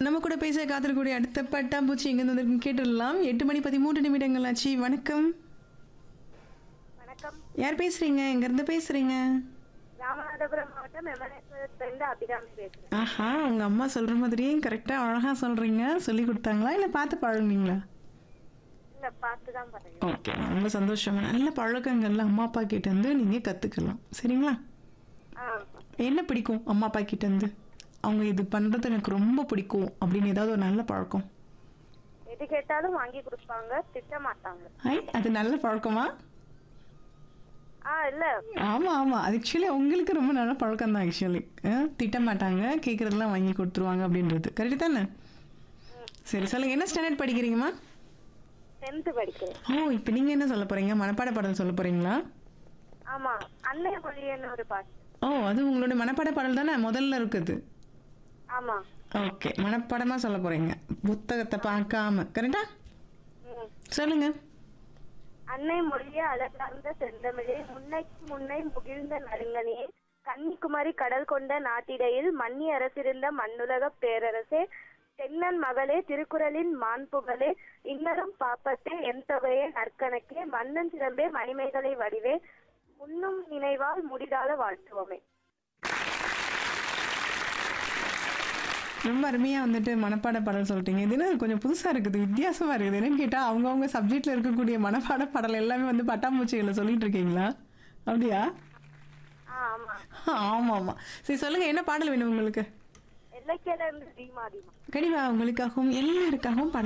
நம்ம கூட பேச காத்திருக்கக்கூடிய அடுத்த பட்டாம்பூச்சி எங்க இருந்து கேட்டுடலாம் எட்டு மணி பதிமூன்று நிமிடங்கள் ஆச்சு வணக்கம் வணக்கம் யார் பேசுறீங்க எங்க இருந்து பேசுறீங்க ராமநாதபுரம் மாவட்டம் எமனேஸ்வரத்திலிருந்து அபிராமி பேசுறேன் ஆஹா உங்க அம்மா சொல்ற மாதிரியே கரெக்டா அழகா சொல்றீங்க சொல்லி கொடுத்தாங்களா இல்ல பார்த்து பழகுனீங்களா இல்ல பார்த்து தான் பாருங்க ஓகே ரொம்ப சந்தோஷமா நல்ல பழக்கங்கள்ல அம்மா அப்பா கிட்ட இருந்து நீங்க கத்துக்கலாம் சரிங்களா ஆ என்ன பிடிக்கும் அம்மா அப்பா கிட்ட இருந்து அவங்க இது பண்றது எனக்கு ரொம்ப பிடிக்கும் அப்படின்னு ஏதாவது ஒரு நல்ல பழக்கம் எது கேட்டாலும் வாங்கி கொடுப்பாங்க திட்ட மாட்டாங்க ஐ அது நல்ல பழக்கமா ஆ இல்ல ஆமா ஆமா அது ஆக்சுவலி உங்களுக்கு ரொம்ப நல்ல பழக்கம் தான் ஆக்சுவலி திட்ட மாட்டாங்க கேட்கறதெல்லாம் வாங்கி கொடுத்துருவாங்க அப்படின்றது கரெக்ட் தானே சரி சொல்லுங்க என்ன ஸ்டாண்டர்ட் படிக்கிறீங்கம்மா டென்த் படிக்கிறேன் ஓ இப்போ நீங்க என்ன சொல்ல போறீங்க மனப்பாட பாடல் சொல்ல போறீங்களா ஆமா அன்னைய மொழியன்னு ஒரு பாட்டு ஓ அது உங்களுடைய மனப்பாட பாடல் தானே முதல்ல இருக்குது ஆமா ஓகே மனப்பாடமா சொல்ல போறீங்க புத்தகத்தை பார்க்காம கரெக்டா ம். சொல்லுங்க அன்னை மொழிய அழகார்ந்த செந்தமிழே முன்னைக்கு முன்னை முகிழ்ந்த நறுங்கனியே கன்னிக்குமரி கடல் கொண்ட நாட்டிடையில் மன்னி அரசிருந்த மண்ணுலக பேரரசே தென்னன் மகளே திருக்குறளின் மாண்புகளே இன்னரும் பாப்பத்தே என் தொகையே நற்கணக்கே மன்னன் சிறம்பே மணிமேகலை வடிவே உண்ணும் நினைவால் முடிதால வாழ்த்துவோமே ரொம்ப அருமையா வந்துட்டு மனப்பாட பாடல் சொல்லிட்டீங்க இது என்ன கொஞ்சம் புதுசா இருக்குது வித்தியாசமா இருக்குது என்னன்னு கேட்டா அவங்கவுங்க சப்ஜெக்ட்ல இருக்கக்கூடிய மனப்பாட பாடல் எல்லாமே வந்து பட்டாம்பூச்சிகளை சொல்லிட்டு இருக்கீங்களா அப்படியா ஆ ஆமா ஆமா ஆமா சரி சொல்லுங்க என்ன பாடல் வேணும் உங்களுக்கு எல்லைக்கேல இருந்து தீமாதிமா கண்டிப்பா உங்களுக்காகவும் எல்லாருக்காகவும் பாடல்